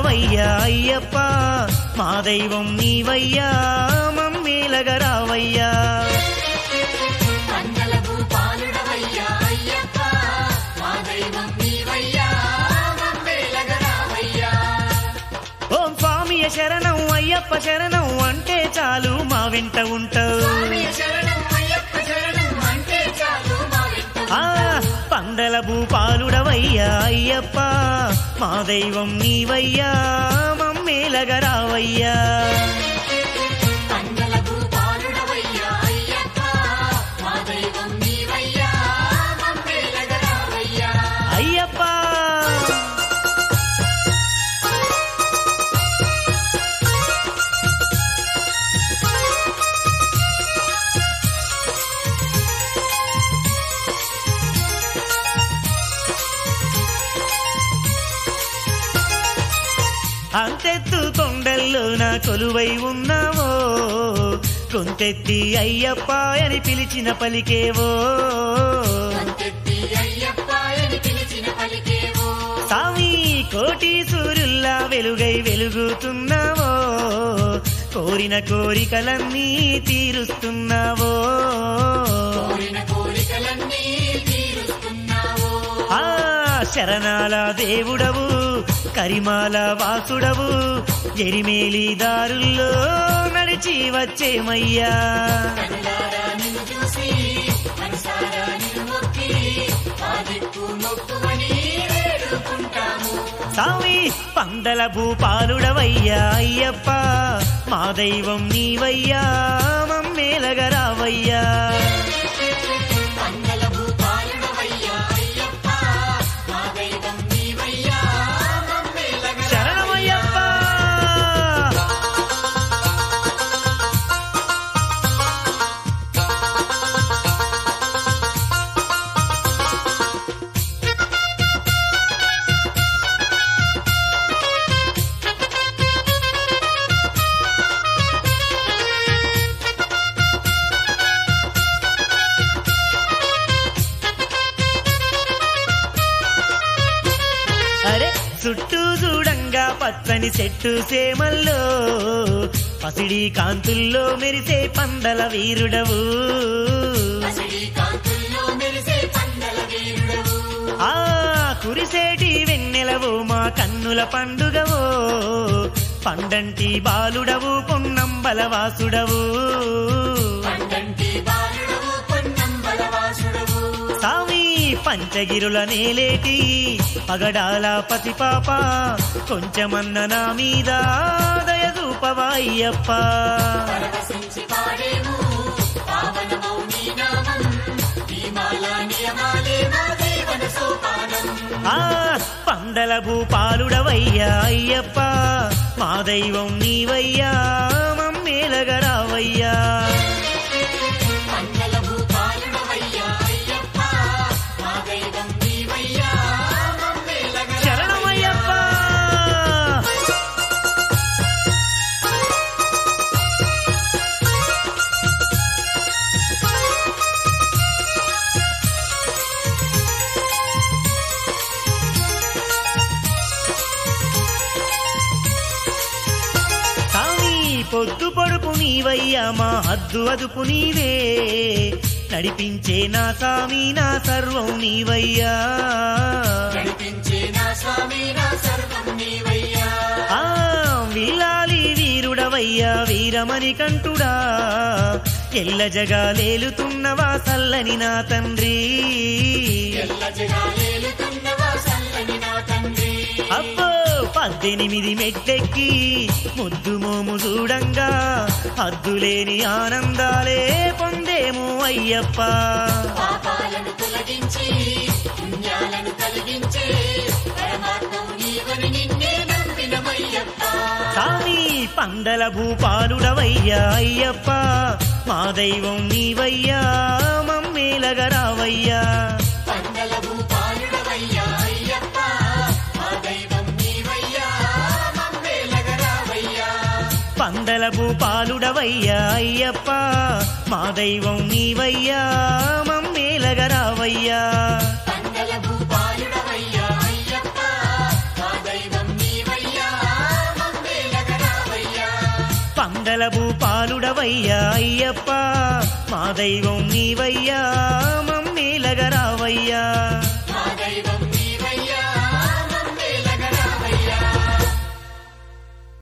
భూపాలుడవయ్యా అయ్యప్ప మా దైవం నీవయ్యా మమ్మేలగరావయ్యా మంగళ భూపాలుడవయ్యా అయ్యప్ప మా దైవం నీవయ్యా మమ్మేలగరావయ్యా ఓం స్వామియ శరణం అయ్యప్ప శరణం అంటే చాలు మా వెంట ఉంటావు స్వామి శరణం అయ్యప్ప శరణం అంటే చాలు మా వెంట ఆ పందల భూపాలుడవయ్యా అయ్యప్ప మా దైవం నీవయ్యా మమ్మేలగరావయ్యా మంగళ భూపాలుడవయ్యా అయ్యప్ప మా దైవం నీవయ్యా మమ్మేలగరావయ్యా అయ్యప్ప అంతెత్తు కొండల్లో నా కొలువై ఉన్నావో కొంతెత్తి అయ్యప్ప అని పిలిచిన పలికేవో అంతెత్తి అయ్యప్ప అని పిలిచిన పలికేవో సామి కోటి సూర్యుల్లా వెలుగై వెలుగుతున్నావో కోరిన కోరికలన్నీ తీరుస్తున్నావో కోరిన కోరికలన్నీ తీరుస్తున్నావో ఆ శరణాల దేవుడవు కరిమాల వాసుడవు ఎరిమేలి దారుల్లో నడిచి వచ్చేమయ్యా కనులారా నిన్ను చూసి మనసారా నిన్ను మొక్కి ఆ దిక్కు మొక్కుమని వేడుకుంటాము సామి పందల భూపాలుడవయ్యా అయ్యప్ప మా దైవం నీవయ్యా మమ్మేలగరావయ్యా మంగళ భూపాలుడవయ్యా అయ్యప్ప మా దైవం నీవయ్యా మమ్మేలగరా శరణమయ్యప్ప అరే చుట్టూ చూడంగా పచ్చని చెట్టు సేమల్లో పసిడి కాంతుల్లో మెరిసే పందల వీరుడవు పసిడి కాంతుల్లో మెరిసే పందల వీరుడవు ఆ కురిసేటి వెన్నెలవు మా కన్నుల పండుగవో పండంటి బాలుడవు పొన్నంబల వాసుడవు పండంటి బాలుడవు పొన్నంబల వాసుడవు సామి పంచగిరుల నేలేటి పగడాల పసిపాప కొంచెమన్న నా మీద దయదూపవాయ్యప్ప పరవశించి పాడేము పావనమౌ నీ నామం భీమాల నియమాలే మా జీవన సోపానం ఆ పందల భూపాలుడవయ్యా అయ్యప్ప మా దైవం నీవయ్యా మమ్మేలగరావయ్యా మంగళ భూపాలుడవయ్యా అయ్యప్ప మా దైవం నీవయ్యా మమ్మేలగరా శరణమయ్యప్ప సామి పొద్దు పొడుపు నీవయ్యా మా హద్దు అదుపు నీవే నడిపించే నా సామి నా సర్వం నీవయ్యా నడిపించే నా స్వామి నా సర్వం నీవయ్యా ఆ వీలాలి వీరుడవయ్యా వీరమణి కంటుడా ఎల్ల జగాలేలుతున్నవా సల్లని నా తండ్రి ఎల్ల జగాలేలుతున్నవా సల్లని నా తండ్రి అబ్బో పద్దెనిమిది మెట్టెక్కి ముద్దు మోము చూడంగా హద్దులేని ఆనందాలే పొందేము అయ్యప్ప పాపాలను తొలగించి పుణ్యాలను కలిగించే పరమాత్మవు నీవని నిన్నే నమ్మినమయ్యప్ప సామి పందల భూపాలుడవయ్యా అయ్యప్ప మా దైవం నీవయ్యా మమ్మేలగరావయ్యా పందల భూపాలుడవయ్యా అయ్యప్ప మా దైవం నీవయ్యా మమ్మేలగరావయ్యా పందల భూపాలుడవయ్యా అయ్యప్ప మా దైవం నీవయ్యా మమ్మేలగరావయ్యా పందల భూపాలుడవయ్యా అయ్యప్ప మా దైవం నీవయ్యా సకల భూపాలుడవయ్యా అయ్యప్ప మా దైవం నీవయ్యా మమ్మీలగరావయ్యా